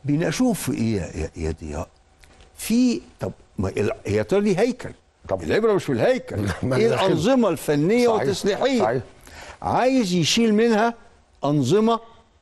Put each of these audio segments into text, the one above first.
بيناقشوهم في ايه يا- يا, يا ضياء؟ في طب ما ال- هي ترى دي هيكل طبعا. العبره مش في الهيكل ما ايه داخل. الانظمه الفنيه صحيح. والتسليحيه صحيح. عايز يشيل منها انظمه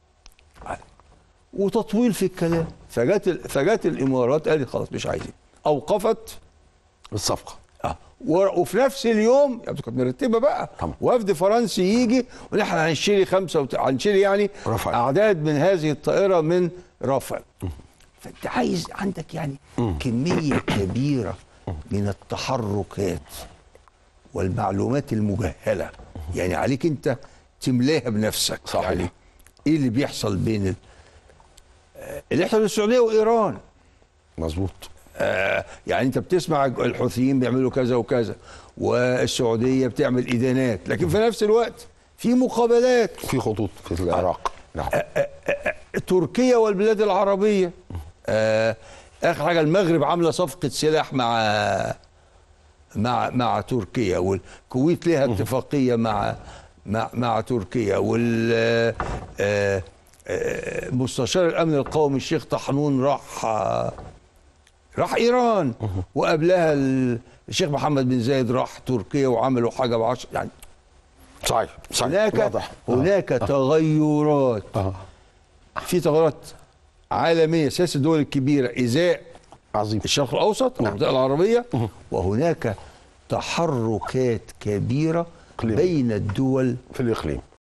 وتطويل في الكلام فجت ال- فجت الامارات قالت خلاص مش عايزين اوقفت الصفقه اه و- وفي نفس اليوم يعني كانت مرتبه بقى طبعا. وفد فرنسي يجي ونحن هنشتري خمسه وت... هنشتري يعني رافال. اعداد من هذه الطائره من رافال فانت عايز عندك يعني كميه كبيره من التحركات والمعلومات المجهله يعني عليك انت تملاها بنفسك صحيح. يعني ايه اللي بيحصل بين ال... آه، اللي يحصل بين السعوديه وايران مظبوط آه، يعني انت بتسمع الحوثيين بيعملوا كذا وكذا والسعوديه بتعمل ادانات لكن في نفس الوقت في مقابلات في خطوط في العراق نعم تركيا والبلاد العربيه آه، اخر حاجه المغرب عامله صفقه سلاح مع مع مع تركيا والكويت لها اتفاقيه مع مع مع تركيا وال آه، آه، آه، مستشار الامن القومي الشيخ طحنون راح آه، راح ايران وقبلها ال- الشيخ محمد بن زايد راح تركيا وعملوا حاجه بعشر يعني صحيح صحيح هناك واضح هناك تغيرات آه. في تغيرات عالميه سياسه الدول الكبيره ازاء عظيم الشرق الاوسط والمنطقه العربيه وهناك تحركات كبيره إقليمية. بين الدول في الاقليم